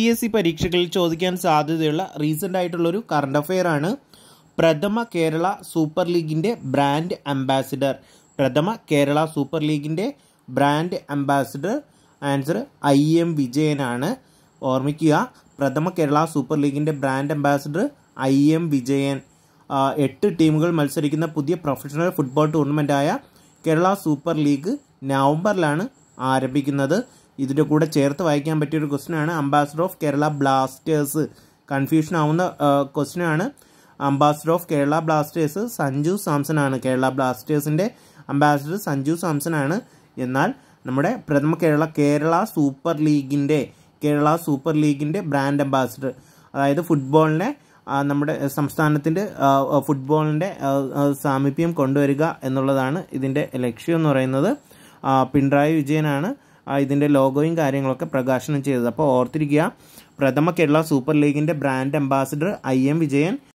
P S C പരീക്ഷകളിൽ ചോദിക്കാൻ സാധ്യതയുള്ള റീസെൻ്റ് ആയിട്ടുള്ളൊരു കറണ്ട് അഫെയർ ആണ് പ്രഥമ കേരള സൂപ്പർ ലീഗിൻ്റെ ബ്രാൻഡ് അംബാസിഡർ പ്രഥമ കേരള സൂപ്പർ ലീഗിൻ്റെ brand ambassador answer I M വിജയനാണ് ഓർമ്മിക്കുക പ്രഥമ കേരള സൂപ്പർ ലീഗിൻ്റെ brand ambassador I M Vijayan ആ, എട്ട് ടീമുകൾ മത്സരിക്കുന്ന പുതിയ പ്രൊഫഷണൽ ഫുട്ബോൾ ടൂർണമെൻറ്റായ കേരള സൂപ്പർ ലീഗ് നവംബറിലാണ് ആരംഭിക്കുന്നത് ഇതിൻ്റെ കൂടെ ചേർത്ത് വായിക്കാൻ പറ്റിയൊരു ക്വസ്റ്റ്യനാണ് ambassador of Kerala Blasters confusion ആവുന്ന ക്വസ്റ്റ്യനാണ് ambassador of Kerala Blasters Sanju Samson ആണ് കേരള ബ്ലാസ്റ്റേഴ്സിൻ്റെ അംബാസിഡർ സഞ്ജു സാംസൺ ആണ് എന്നാൽ നമ്മുടെ പ്രഥമ കേരള കേരള സൂപ്പർ ലീഗിൻ്റെ കേരള സൂപ്പർ ലീഗിൻ്റെ ബ്രാൻഡ് അംബാസിഡർ അതായത് ഫുട്ബോളിനെ ആ, നമ്മുടെ സംസ്ഥാനത്തിൻ്റെ ആ, ഫുട്ബോളിൻ്റെ ആ, ആ, സാമീപ്യം കൊണ്ടുവരിക എന്നുള്ളതാണ് ഇതിൻ്റെ ലക്ഷ്യം എന്ന് പറയുന്നത് ആ, പിണറായി വിജയനാണ് ആ, ഇതിൻ്റെ ലോഗോയും കാര്യങ്ങളൊക്കെ പ്രകാശനം ചെയ്തത് അപ്പോൾ ഓർത്തിരിക്കുക പ്രഥമ കേരള സൂപ്പർ ലീഗിൻ്റെ brand ambassador I M Vijayan